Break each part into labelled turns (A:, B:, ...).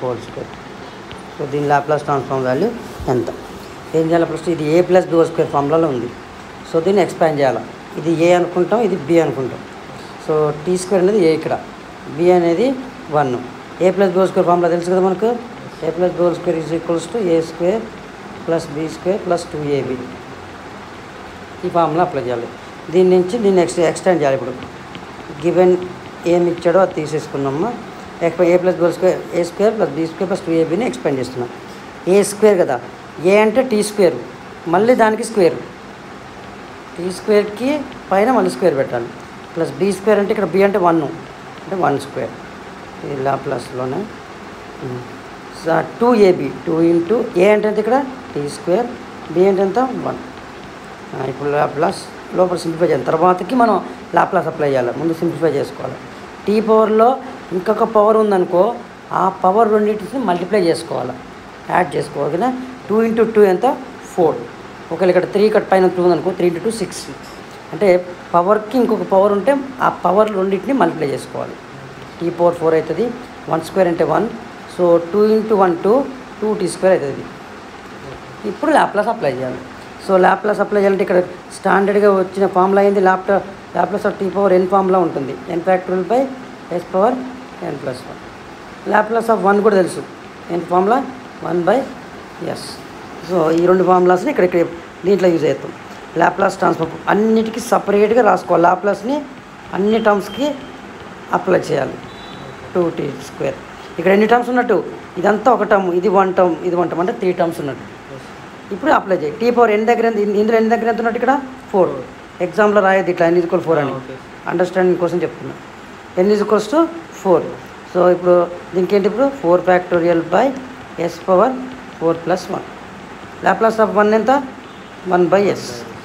A: Whole square so దీని Laplace transform value ఎంత ఏం చేయాలి ఫస్ట్ ఇది A plus B whole square ఫార్ములాలో ఉంది సో దీన్ని ఎక్స్పాండ్ చేయాలి ఇది ఏ అనుకుంటాం ఇది బి అనుకుంటాం సో టీ స్క్వేర్ అనేది ఏ ఇక్కడ బి అనేది one A plus B whole square formula తెలుసు కదా మనకు A plus B whole square is equals to A square plus B square plus two AB ఈ ఫార్ములా అప్లై చేయాలి దీని నుంచి దీన్ని ఎక్స్ ఎక్స్టెండ్ చేయాలి ఇప్పుడు గివెన్ ఏమి ఇచ్చాడో అది తీసేసుకున్నామా ఎక్స్పై A plus B square A square plus B square plus two ఏబీని ఎక్స్పెండ్ చేస్తున్నాం ఏ స్క్వేర్ కదా ఏ అంటే టీ స్క్వేర్ మళ్ళీ దానికి స్క్వేర్ టీ స్క్వేర్కి పైన మళ్ళీ స్క్వేర్ పెట్టాలి ప్లస్ బి స్క్వేర్ అంటే ఇక్కడ బి అంటే వన్ అంటే వన్ స్క్వేర్ ఇలా ప్లస్లోనే two AB two into A అంటే ఎంత ఇక్కడ టీ స్క్వేర్ బి అంటే ఎంత వన్ ఇప్పుడు లాప్లాస్ లోపల సింప్లిఫై చేయాలి తర్వాతకి మనం లాప్లాస్ అప్లై చేయాలి ముందు సింప్లిఫై చేసుకోవాలి టీ పవర్లో ఇంకొక పవర్ ఉందనుకో ఆ పవర్ రెండింటిని మల్టిప్లై చేసుకోవాలి యాడ్ చేసుకోవాలి కదా టూ ఇంటూ టూ ఎంత ఫోర్ ఒకవేళ ఇక్కడ త్రీ ఇక్కడ పైన టూ ఉందనుకో త్రీ ఇంటూ టూ సిక్స్ అంటే పవర్కి ఇంకొక పవర్ ఉంటే ఆ పవర్ రెండింటిని మల్టిప్లై చేసుకోవాలి టీ పవర్ ఫోర్ అవుతుంది వన్ స్క్వేర్ అంటే one so two into one two two T square అవుతుంది ఇప్పుడు ల్యాప్లాస్ అప్లై చేయాలి సో ల్యాప్లాస్ అప్లై చేయాలంటే ఇక్కడ స్టాండర్డ్గా వచ్చిన ఫార్ములా అయింది laptop Laplace of T power N formula ఉంటుంది N factorial by S power N plus one Laplace of one కూడా తెలుసు N formula one by S so ఈ రెండు ఫార్ములాస్ని ఇక్కడ ఇక్కడ దీంట్లో యూజ్ అవుతాం ల్యాప్లాస్ ట్రాన్స్ఫర్ అన్నిటికీ సపరేట్గా రాసుకోవాలి ల్యాప్లాస్ని అన్ని టర్మ్స్కి అప్లై చేయాలి టూ టీ స్క్వేర్ ఇక్కడ ఎన్ని టర్మ్స్ ఉన్నట్టు ఇదంతా ఒక టర్మ్ ఇది వన్ టర్మ్ ఇది వన్ టర్మ్ అంటే త్రీ టర్మ్స్ ఉన్నట్టు ఇప్పుడు అప్లై చేయి టీ పవర్ ఎన్ని దగ్గర ఎంత ఇన్- ఇందులో ఎన్ని దగ్గర ఎంత ఉన్నట్టు ఇక్కడ ఫోర్ ఎగ్జామ్లో రాయదు ఇట్లా ఎన్ ఈక్వల్ ఫోర్ అని
B: ఓకే.
A: అండర్స్టాండింగ్ కోసం చెప్తున్నా N equals to four so ఇప్పుడు దీనికి ఏంటి ఇప్పుడు four factorial by S power four plus one Laplace of one ఎంత వన్ బై ఎస్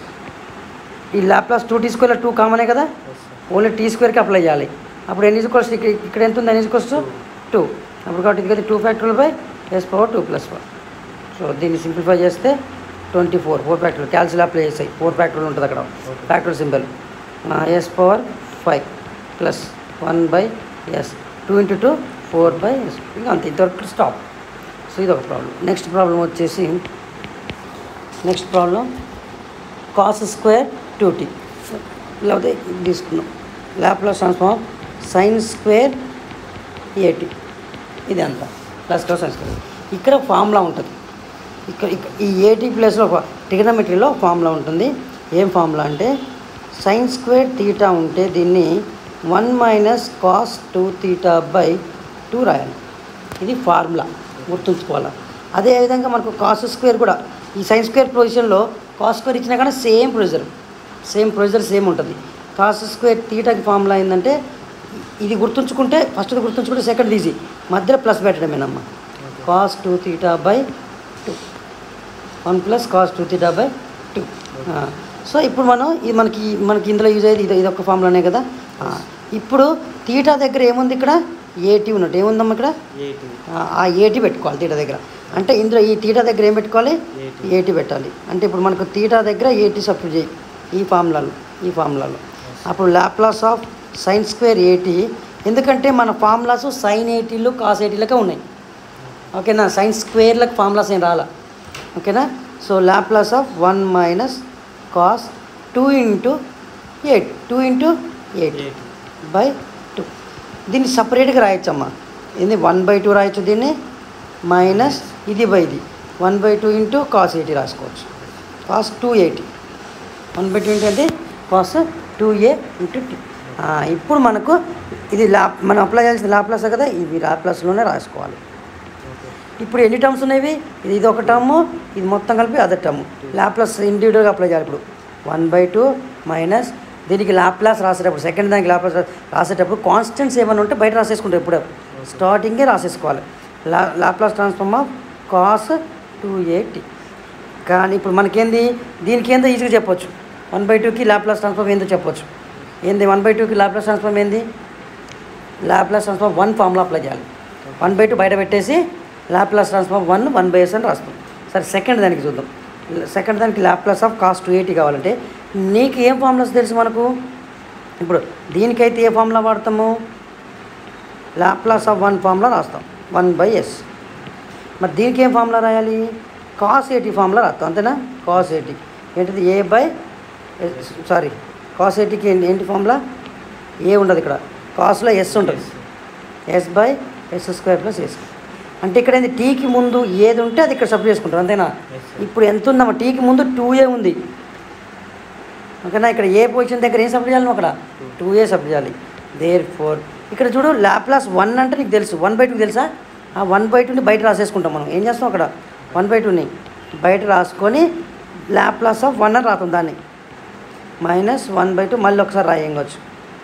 A: ఈ లాప్లాస్ టూ టీ స్క్వేర్లో టూ కామనే కదా ఓన్లీ టీ స్క్వేర్కి అప్లై చేయాలి అప్పుడు ఎన్ ఈక్వల్స్ ఇక్కడ ఇక్కడ ఎంత ఉంది ఎన్ ఈక్వల్స్ టు టూ అప్పుడు కాబట్టి ఇది కదా two factorial by S power two plus one so దీన్ని సింప్లిఫై చేస్తే ట్వంటీ ఫోర్ ఫోర్ ఫ్యాక్టరీ క్యాల్సిల్ అప్లై చేస్తాయి ఫోర్ ఫ్యాక్టరీలు ఉంటుంది అక్కడ factory symbol S power five plus one by S two into two four by S ఇంకా అంతే ఇంతవరకు స్టాప్ సో ఇది ఒక ప్రాబ్లం నెక్స్ట్ ప్రాబ్లం వచ్చేసి next problem cos square two T లేకపోతే ఇది తీసుకున్నాం Laplace transform sine square AT ఇది అంత ప్లస్ కాస్ సైన్ స్క్వేర్ ఇక్కడ ఫార్ములా ఉంటుంది ఇక్కడ ఇక్కడ ఈ ఏటీ ప్లస్లో ఒక ట్రిగనమెట్రీలో ఫార్ములా ఉంటుంది ఏం ఫార్ములా అంటే సైన్ స్క్వేర్ తీటా ఉంటే దీన్ని one minus cos two theta by two రాయాలి ఇది ఫార్ములా గుర్తుంచుకోవాలి అదేవిధంగా మనకు కాస్ స్క్వేర్ కూడా ఈ సైన్ స్క్వేర్ పొజిషన్లో కాస్ స్క్వేర్ ఇచ్చినా కానీ same procedure same procedure same ఉంటుంది కాస్ స్క్వేర్ తీటాకి ఫార్ములా ఏంటంటే ఇది గుర్తుంచుకుంటే ఫస్ట్ గుర్తుంచుకుంటే సెకండ్ ఈజీ మధ్యలో ప్లస్ పెట్టడమేనమ్మా cos two theta by two one plus cos two theta by two so ఇప్పుడు మనం ఇది మనకి మనకి ఇందులో యూజ్ అయ్యేది ఇది ఇది ఒక ఫార్ములానే కదా ఆ, ఇప్పుడు తీటా దగ్గర ఏముంది ఇక్కడ ఏటీ ఉన్నట్టు ఏముందమ్మా ఇక్కడ
B: ఎయిటీ
A: ఆ, ఆ ఏటీ పెట్టుకోవాలి తీటా దగ్గర అంటే ఇందులో ఈ తీటా దగ్గర ఏం పెట్టుకోవాలి
B: ఏటీ.
A: ఏటీ పెట్టాలి అంటే ఇప్పుడు మనకు తీటా దగ్గర ఏటీ సబ్స్టిట్యూట్ చేయి ఈ ఫార్ములాలో ఈ ఫార్ములాలో అప్పుడు Laplace of sine square AT ఎందుకంటే మన ఫార్ములాస్ సైన్ ఎయిటీలు కాస్ ఎయిటీలకే ఉన్నాయి ఓకేనా సైన్ స్క్వేర్లకు ఫార్ములాస్ ఏం రాలా ఓకేనా so Laplace of one minus cos two into eight two into eight
B: AT
A: by two దీన్ని సపరేట్గా రాయొచ్చమ్మా ఇది వన్ బై టూ రాయొచ్చు దీన్ని మైనస్ ఇది బై ఇది one by two into cos AT రాసుకోవచ్చు cos two AT one by two into అంటే cos two A into T ఇప్పుడు మనకు ఇది ల్యాప్ మనం అప్లై చేయాల్సిన ల్యాప్లాస్ కదా ఇవి ల్యాప్లాస్లోనే రాసుకోవాలి
B: ఓకే
A: ఇప్పుడు ఎన్ని టర్మ్స్ ఉన్నవి ఇది ఇది ఒక టర్ము ఇది మొత్తం కలిపి అదర్ టర్మ్ ల్యాప్లాస్ ఇండివిజువల్గా అప్లై చేయాలి ఇప్పుడు వన్ బై టూ మైనస్ దీనికి ల్యాప్లాస్ రాసేటప్పుడు సెకండ్ దానికి ల్యాప్లాస్ రాసేటప్పుడు కాన్స్టెంట్స్ ఏమైనా ఉంటే బయట రాసేసుకుంటాం ఇప్పుడు స్టార్టింగే రాసేసుకోవాలి లా Laplace transform of cos two AT కానీ ఇప్పుడు మనకేంది దీనికి ఏందో ఈజీగా చెప్పొచ్చు వన్ బై టూకి ల్యాప్లాస్ ట్రాన్స్ఫార్మ్ ఏందో చెప్పొచ్చు ఏంది వన్ బై టూకి ల్యాప్లాస్ ట్రాన్స్ఫార్మ్ ఏంది Laplace transform one formula apply చేయాలి వన్ బై టూ బయట పెట్టేసి Laplace transform one one by S అని రాస్తాం సరే సెకండ్ దానికి చూద్దాం సెకండ్ దానికి Laplace of cos two AT కావాలంటే నీకు ఏం ఫార్ములాస్ తెలుసు మనకు ఇప్పుడు దీనికైతే ఏ ఫార్ములా వాడతాము లాప్లాస్ ఆఫ్ వన్ ఫార్ములా రాస్తాం వన్ బై ఎస్ మరి దీనికి ఏం ఫార్ములా రాయాలి కాస్ ఎయిటీ ఫార్ములా రాస్తాం అంతేనా కాస్ ఎయిటీ ఏంటిది ఏ బై సారీ కాస్ ఎయిటీకి ఏంటి ఏంటి ఫార్ములా ఏ ఉండదు ఇక్కడ కాస్లో ఎస్ ఉంటుంది S by yes square plus S అంటే ఇక్కడ ఏంది టీకి ముందు ఏది ఉంటే అది ఇక్కడ సబ్జెక్ట్ చేసుకుంటారు అంతేనా
B: Yes, sir.
A: ఇప్పుడు ఎంత ఉందమ్మా టీకి ముందు టూ ఏ ఉంది ఓకేనా ఇక్కడ ఏ పొజిషన్ దగ్గర ఏం సబ్జెక్ట్ చేయాలి నువ్వు అక్కడ టూ ఏ సబ్జెక్ట్ చేయాలి దేర్ ఫోర్ ఇక్కడ చూడు ల్యాప్లాస్ వన్ అంటే నీకు తెలుసు వన్ బై టూ తెలుసా ఆ వన్ బై టూని బయట రాసేసుకుంటాం మనం ఏం చేస్తాం అక్కడ వన్ బై టూని బయట రాసుకొని ల్యాప్లాస్ ఆఫ్ వన్ అని రాతాం దాన్ని మైనస్ వన్ బై టూ మళ్ళీ ఒకసారి రాయంగొచ్చు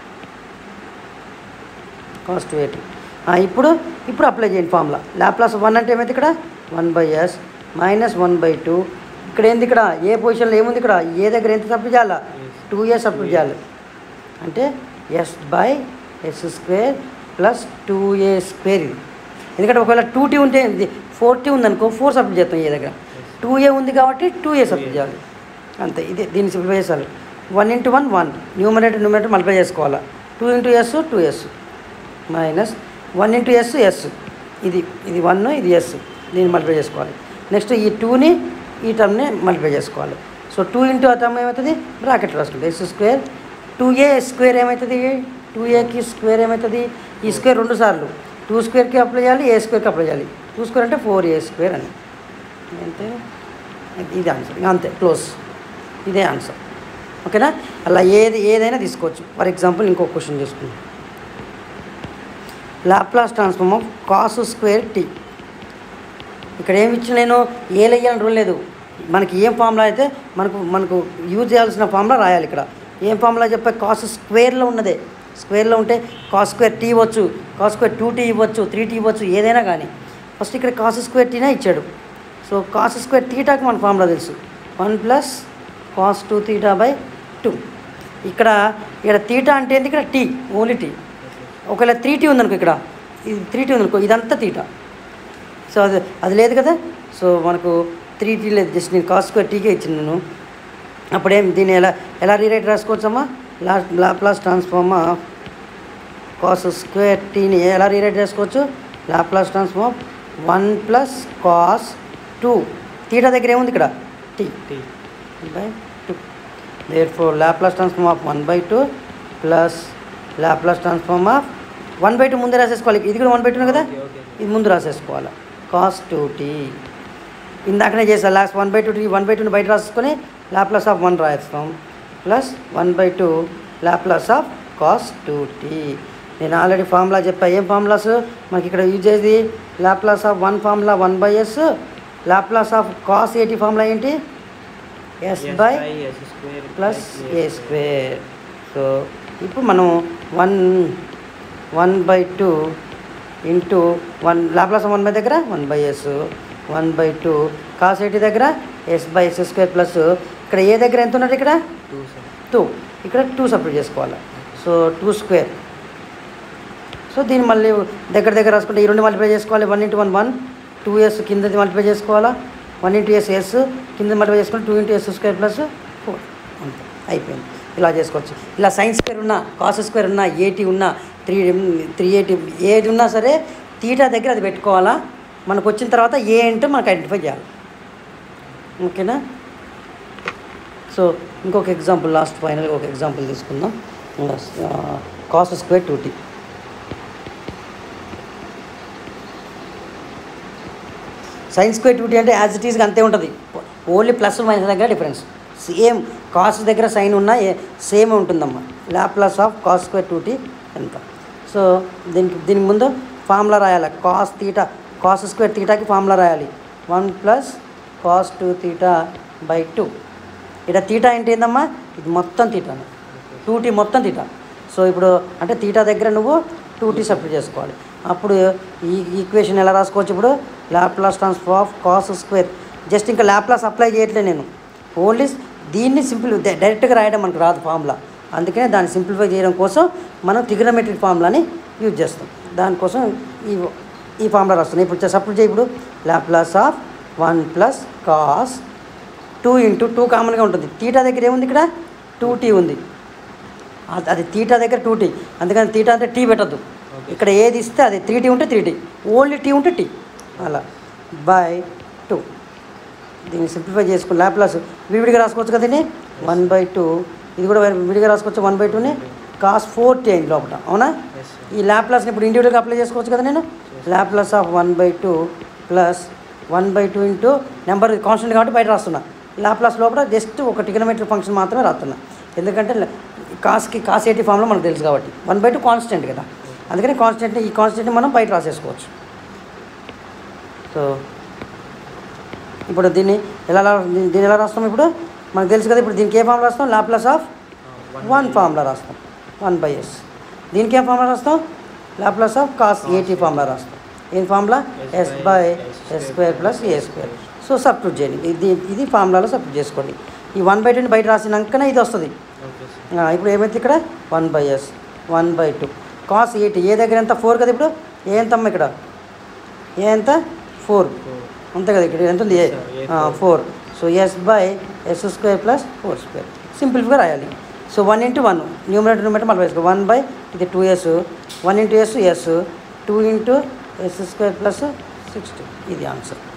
A: కాస్ట్ టూ ఎయిటీ ఇప్పుడు ఇప్పుడు అప్లై చేయండి ఫార్ములా ల్యాప్లాస్ వన్ అంటే ఏమైంది ఇక్కడ one by S minus one by two ఇక్కడ ఏంది ఇక్కడ ఏ పొజిషన్లో ఏముంది ఇక్కడ ఏ దగ్గర ఎంత సబ్మిట్ చేయాలా టూ ఇయర్స్ సబ్మిట్ చేయాలి అంటే S by yes square plus two A square ఇది ఎందుకంటే ఒకవేళ టూ టీ ఉంటే ఫోర్ టీ ఉందనుకో ఫోర్ సబ్మిట్ చేస్తాం ఏ దగ్గర టూ ఏ ఉంది కాబట్టి టూ ఏ సబ్మిట్ చేయాలి అంతే ఇది దీన్ని సింప్లిఫై చేయాలి one into one one numerator numerator multiply చేసుకోవాలా two into S two S minus one into yes S ఇది ఇది వన్ ఇది ఎస్ దీన్ని మల్టిప్లై చేసుకోవాలి నెక్స్ట్ ఈ టూని ఈ టర్మ్ని మల్టిప్లై చేసుకోవాలి సో టూ ఇంటూ ఆ టర్మ్ ఏమవుతుంది బ్రాకెట్ రాసుకుంటుంది S square two A square ఏమవుతుంది టూ ఏకి స్క్వేర్ ఏమవుతుంది ఈ స్క్వేర్ రెండు సార్లు టూ స్క్వేర్కి అప్లై చేయాలి ఏ స్క్వేర్కి అప్లై చేయాలి టూ స్క్వేర్ అంటే ఫోర్ ఏ స్క్వేర్ అని అంతే ఇది ఆన్సర్ ఇంకా అంతే క్లోజ్ ఇదే ఆన్సర్ ఓకేనా అలా ఏది ఏదైనా తీసుకోవచ్చు ఫర్ ఎగ్జాంపుల్ ఇంకో క్వశ్చన్ చేసుకుందాం Laplace transform of cos square T ఇక్కడ ఏమి ఇచ్చిన నేను ఏలు వేయాలని రూల్ లేదు మనకి ఏం ఫార్ములా అయితే మనకు మనకు యూజ్ చేయాల్సిన ఫార్ములా రాయాలి ఇక్కడ ఏం ఫార్ములా చెప్పే కాస్ స్క్వేర్లో ఉన్నదే స్క్వేర్లో ఉంటే కాస్ స్క్వేర్ టీ ఇవ్వచ్చు కాస్ స్క్వేర్ టూ టీ ఇవ్వచ్చు త్రీ టీ ఇవ్వచ్చు ఏదైనా కానీ ఫస్ట్ ఇక్కడ కాస్ స్క్వేర్ టీనే ఇచ్చాడు సో కాస్ స్క్వేర్ టీటాకి మన ఫార్ములా తెలుసు one plus cos two theta by two ఇక్కడ ఇక్కడ తీటా అంటే ఏంది ఇక్కడ టీ ఓన్లీ టీ ఒకవేళ త్రీ టీ ఉందనుకో ఇక్కడ ఇది త్రీ టీ ఉందనుకో ఇదంతా తీటా సో అది అది లేదు కదా సో మనకు త్రీ టీ లేదు జస్ట్ నేను కాస్ స్క్వేర్ టీకే ఇచ్చింది నేను అప్పుడేం దీన్ని ఎలా ఎలా రీరైట్ రాసుకోవచ్చమ్మా లా Laplace transform of cos square టీని ఎలా రీరైట్ చేసుకోవచ్చు Laplace transform of one plus cos two theta దగ్గర ఏముంది ఇక్కడ T
B: T
A: by two therefore Laplace transform of one by two plus Laplace transform of one by two ముందే రాసేసుకోవాలి ఇది కూడా వన్ బై టూ కదా
B: okay okay
A: ఇది ముందు రాసేసుకోవాలి కాస్ టూ టీ ఇందాకనే చేసా last one by two T one by టూని బయట రాసుకొని లాప్లాస్ ఆఫ్ వన్ రాస్తాం plus one by two Laplace of cos two T నేను ఆల్రెడీ ఫార్ములా చెప్పా ఏం ఫార్ములాస్ మనకి ఇక్కడ యూజ్ చేసేది Laplace of one formula one by S Laplace of cos AT formula ఏంటి S by
B: yes square
A: plus A square so ఇప్పుడు మనం one one by two into one Laplace one by దగ్గర one by yes one by two cos AT దగ్గర S by yes square plus ఇక్కడ A దగ్గర ఎంత ఉన్నది ఇక్కడ
B: two sir
A: two ఇక్కడ టూ సపరేట్ చేసుకోవాలి సో టూ స్క్వేర్ సో దీన్ని మళ్ళీ దగ్గర దగ్గర రాసుకుంటే ఈ రెండు మల్టిప్లై చేసుకోవాలి one into one one two S కిందది మల్టిప్లై చేసుకోవాలా వన్ ఇంటూ ఎస్ ఎస్ కింద మల్టిప్లై చేసుకుంటే two into yes square plus four అంతే అయిపోయింది ఇలా చేసుకోవచ్చు ఇలా సైన్స్ స్క్వేర్ ఉన్నా కాస్ స్క్వేర్ ఉన్నా ఏటీ ఉన్నా త్రీ త్రీ ఎయిటీ ఏది ఉన్నా సరే తీటా దగ్గర అది పెట్టుకోవాలా మనకు వచ్చిన తర్వాత ఏ ఏంటో మనకు ఐడెంటిఫై చేయాలి ఓకేనా సో ఇంకొక ఎగ్జాంపుల్ లాస్ట్ ఫైనల్గా ఒక ఎగ్జాంపుల్ తీసుకుందాం cos square two T sines square two T అంటే యాజ్ ఇట్ ఈస్గా అంతే ఉంటుంది ఓన్లీ ప్లస్ మైనస్ దగ్గర డిఫరెన్స్ సేమ్ కాస్ దగ్గర సైన్ ఉన్నా సేమ్ ఉంటుందమ్మా Laplace of cos square two T ఎంత సో దీనికి దీనికి ముందు ఫార్ములా రాయాలి కాస్ తీటా కాస్ స్క్వేర్ తీటాకి ఫార్ములా రాయాలి one plus cos two theta by two ఇక్కడ తీటా అంటే ఏందమ్మా ఇది మొత్తం తీటాను టూ టీ మొత్తం తీటా సో ఇప్పుడు అంటే తీటా దగ్గర నువ్వు టూ టీ సపరేట్ చేసుకోవాలి అప్పుడు ఈ ఈక్వేషన్ ఎలా రాసుకోవచ్చు ఇప్పుడు Laplace transfer of cos square just ఇంకా ల్యాప్లాస్ అప్లై చేయట్లేదు నేను ఓన్లీ దీన్ని సింపుల్ డైరెక్ట్గా రాయడం మనకు రాదు ఫార్ములా అందుకనే దాన్ని సింప్లిఫై చేయడం కోసం మనం ట్రిగనమెట్రిక్ ఫార్ములాని యూజ్ చేస్తాం దానికోసం ఈ ఈ ఫార్ములా రాస్తున్నాం ఇప్పుడు సపోర్ట్ చేయి ఇప్పుడు Laplace of one plus cos two into two కామన్గా ఉంటుంది తీటా దగ్గర ఏముంది ఇక్కడ టూ టీ ఉంది అది- అది తీటా దగ్గర టూ టీ అందుకని తీటా అంటే టీ పెట్టద్దు ఇక్కడ ఏది ఇస్తే అది త్రీ టీ ఉంటే త్రీ టీ ఓన్లీ టీ ఉంటే టీ అలా బై టూ దీన్ని సింప్లిఫై చేసుకుని ల్యాప్లాస్ విడిగా రాసుకోవచ్చు కదండి వన్ బై టూ ఇది కూడా విడిగా రాసుకోవచ్చు వన్ బై టూని కాస్ ఫోర్ టీ అయింది లోపల అవునా
B: ఎస్
A: ఈ ల్యాప్లాస్ని ఇప్పుడు ఇండివిజువల్గా అప్లై చేసుకోవచ్చు కదా నేను Laplace of one by two plus one by two into number constant కాబట్టి బయట రాస్తున్నా ల్యాప్లాస్ లోపల జస్ట్ ఒక టిగనమెట్రిక్ ఫంక్షన్ మాత్రమే రాస్తున్నా ఎందుకంటే కాస్కి కాస్ ఎయిటీ ఫామ్లో మనకు తెలుసు కాబట్టి వన్ బై టూ కాన్స్టెంట్ కదా అందుకని కాన్స్టెంట్ని ఈ కాన్స్టెంట్ని మనం బయట రాసేసుకోవచ్చు సో ఇప్పుడు దీన్ని ఎలా రా- దీన్ని దీన్ని ఎలా రాస్తాం ఇప్పుడు మనకు తెలుసు కదా ఇప్పుడు దీనికి ఏ ఫామ్లో రాస్తాం ల్యాప్లాస్ ఆఫ్ వన్ ఫార్ములా రాస్తాం వన్ బై ఎస్ దీనికి ఏం ఫార్ములా రాస్తాం Laplace of cos a t formula రాస్తాం ఏం formula s by yes square plus A square so substitute చేయండి ఇది ఇది ఫార్ములాలో సబ్స్టిట్యూట్ చేసుకోండి ఈ వన్ బై టూని బయట రాసినాకనే ఇది వస్తుంది
B: ఓకే సార్
A: ఆ, ఇప్పుడు ఏమైతే ఇక్కడ one by yes one by two cos eighty a దగ్గర ఎంత ఫోర్ కదా ఇప్పుడు ఏ ఎంత అమ్మ ఇక్కడ ఏ ఎంత ఫోర్ అంతే కదా ఇక్కడ ఎంత ఉంది a
B: Yes, sir. A
A: four so s by yes square plus four square సింపుల్గా రాయాలి so one into one numerator numerator మళ్ళీ వేసుకో వన్ బై ఇది two s one into yes s two into yes square plus sixty ఇది answer